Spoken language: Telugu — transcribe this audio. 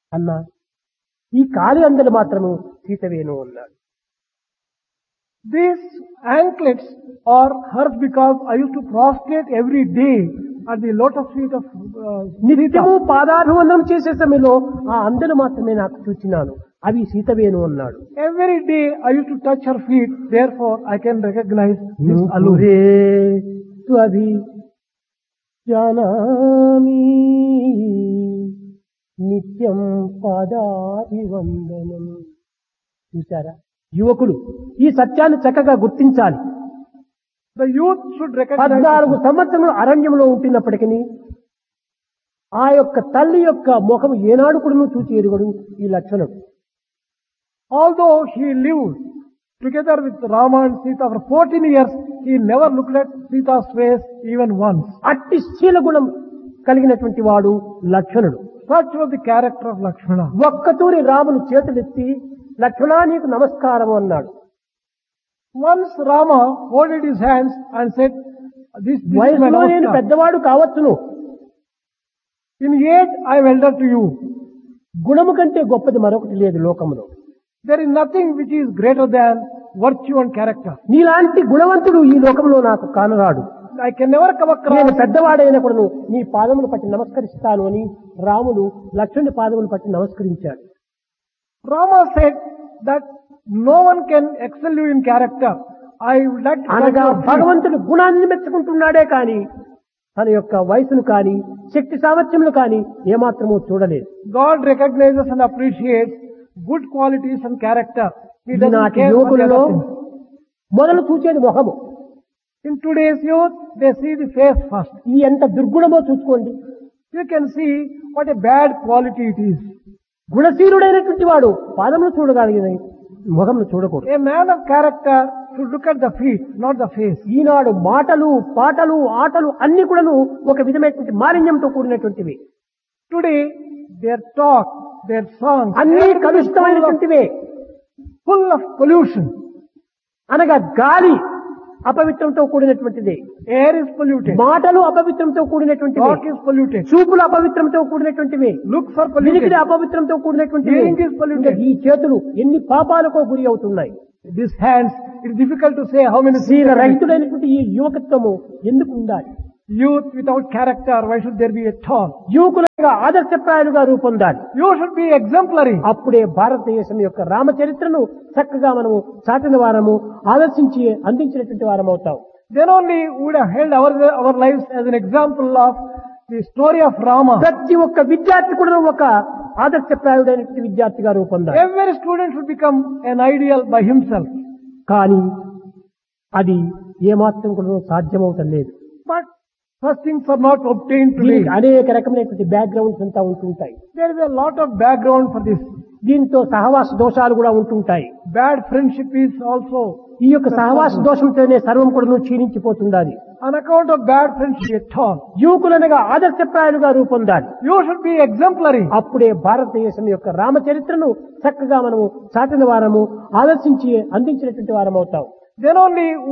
అన్నా ఈ కాలి అందలు మాత్రము సీతవేను అన్నాడు These anklets are hers because I used to prostrate every day at the lotus feet of uh, నిత్యము పాదాభివందనం చేసే సమయంలో ఆ అందలు మాత్రమే నాకు చూచినాను అవి సీతవేను అన్నాడు Every day I used to touch her feet, therefore I can recognize this allure. అలురే త్వభి జానామి నిత్యం పాదాభివందనం చూసారా యువకులు ఈ సత్యాన్ని చక్కగా గుర్తించాలి The youth should recognize పద్నాలుగు సంవత్సరములు అరణ్యంలో ఉంటున్నప్పటికీ ఆ యొక్క తల్లి యొక్క ముఖం ఏనాడు కూడా చూచి ఎరుగడు ఈ లక్షణం Although he lived together with Rama and Sita for 14 years, he never looked at Sita's face even once. అట్టి శీల గుణం కలిగినటువంటి వాడు లక్షణుడు Such was the character of Lakshmana. ఒక్కతూరి రాములు చేతులెత్తి లక్ష్మణా నీకు నమస్కారం అన్నాడు Once Rama folded his hands and said, this, this is my వయసులో నేను namaskar. పెద్దవాడు కావచ్చును In age I am elder to you. గుణము కంటే గొప్పది మరొకటి లేదు లోకంలో There is nothing which is greater than virtue and character. నీలాంటి గుణవంతుడు ఈ లోకంలో నాకు కానరాడు I can never come నేను across పెద్దవాడైనప్పుడు నీ పాదములు పట్టి నమస్కరిస్తాను అని రాములు లక్ష్మణుని పాదములు పట్టి నమస్కరించాడు Rama said that no one can excel you in character. I would like to అనగా come to you. భగవంతుడు గుణాన్ని మెచ్చుకుంటున్నాడే కాని తన యొక్క వయసును కాని శక్తి సామర్థ్యములు కాని ఏమాత్రమూ చూడలేదు God recognizes and appreciates good qualities and character. He doesn't ఈనాటి care for the యువకులలో other things. మొదలు చూసేది మొహము In today's youth, they see the face first. ఈ ఎంత దుర్గుణమో చూసుకోండి You can see what a bad quality it is. గుణశీలుడైనటువంటి వాడు పాదములు చూడగలిగిన ముఖమును చూడకూడదు A man of character should look at the feet, not the face. ఈనాడు మాటలు పాటలు ఆటలు అన్ని కూడాను ఒక విధమైనటువంటి మాలిన్యంతో కూడినటువంటివి Today, their talk, their songs, అన్ని everything is full of, కలుషితమైనటువంటివే full of pollution. అనగా గాలి అపవిత్రంతో కూడినటువంటిది Air is polluted. మాటలు అపవిత్రంతో కూడినటువంటివి Talk is polluted. చూపులు అపవిత్రంతో కూడినటువంటివి Looks are వినికిడి polluted. అపవిత్రంతో కూడినటువంటివి Hearing is polluted. ఇంకా ఈ చేతులు ఎన్ని పాపాలకో గురి అవుతున్నాయి These hands, it's difficult to say how many శీల sins are రహితుడైనటువంటి ఈ యువకత్వము ఎందుకు ఉండాలి Youth without character, why should there be at all? యువకులుగా ఆదర్శప్రాయాలుగా రూపొందాలి You should be exemplary. అప్పుడే భారతదేశం యొక్క రామచరిత్రను చక్కగా మనము చాటిన వారము ఆదర్శించి అందించినటువంటి వారం అవుతాం Then only we would have held our, our lives as an example of the story of Rama. ప్రతి ఒక్క విద్యార్థి కూడా ఒక ఆదర్శప్రాయుడైనటువంటి విద్యార్థిగా రూపొందాలి Every student should become an ideal by himself. కానీ అది ఏమాత్రం కూడా సాధ్యమవుతం లేదు But such things are not obtained today. దీనికి అనేక రకమైనటువంటి బ్యాక్గ్రౌండ్స్ అంతా ఉంటుంటాయి There is a lot of background for this. దీంతో సహవాస దోషాలు కూడా ఉంటుంటాయి Bad friendship is also ఈ యొక్క సహవాస దోషంతోనే సర్వం కూడా క్షీణించిపోతుండాలి on account of bad friendship at all. యువకులనగా ఆదర్శప్రాయాలుగా రూపొందాలి You should be exemplary. అప్పుడే భారతదేశం యొక్క రామచరిత్రను చక్కగా మనము చాటిన వారము ఆదర్శించి అందించినటువంటి వారం అవుతాం Then only